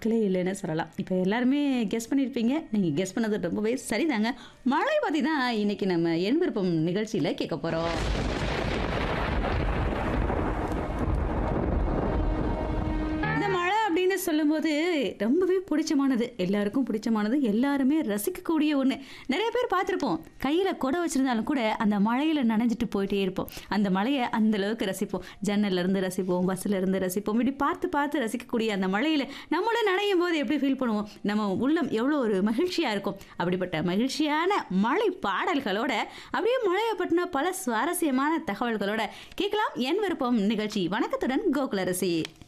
நாட்களே இல்லைன்னு சொல்லலாம் இப்போ எல்லாருமே கெஸ் பண்ணியிருப்பீங்க நீங்கள் கெஸ் பண்ணது ரொம்பவே சரிதாங்க மழை பற்றி தான் இன்னைக்கு நம்ம என் விருப்பம் நிகழ்ச்சியில் கேட்க போகிறோம் இந்த மழை அப்படின்னு சொல்லும்போது ரொம்பவே பிடிச்சமானது எல்லாருக்கும் பிடிச்சமானது எல்லாருமே ரசிக்கக்கூடிய ஒன்று நிறைய பேர் பார்த்துருப்போம் கையில் கொடை வச்சுருந்தாலும் கூட அந்த மழையில் நனைஞ்சிட்டு போயிட்டே இருப்போம் அந்த மழையை அந்த அளவுக்கு ரசிப்போம் ஜன்னல்ல இருந்து ரசிப்போம் பஸ்ஸில் இருந்து ரசிப்போம் இப்படி பார்த்து பார்த்து ரசிக்கக்கூடிய அந்த மழையில் நம்மளும் நனையும் போது எப்படி ஃபீல் பண்ணுவோம் நம்ம உள்ளம் எவ்வளோ ஒரு மகிழ்ச்சியாக இருக்கும் அப்படிப்பட்ட மகிழ்ச்சியான மழை பாடல்களோட அப்படியே மழையை பற்றின பல சுவாரஸ்யமான தகவல்களோட கேட்கலாம் என் விருப்பம் நிகழ்ச்சி வணக்கத்துடன் கோகுலரசி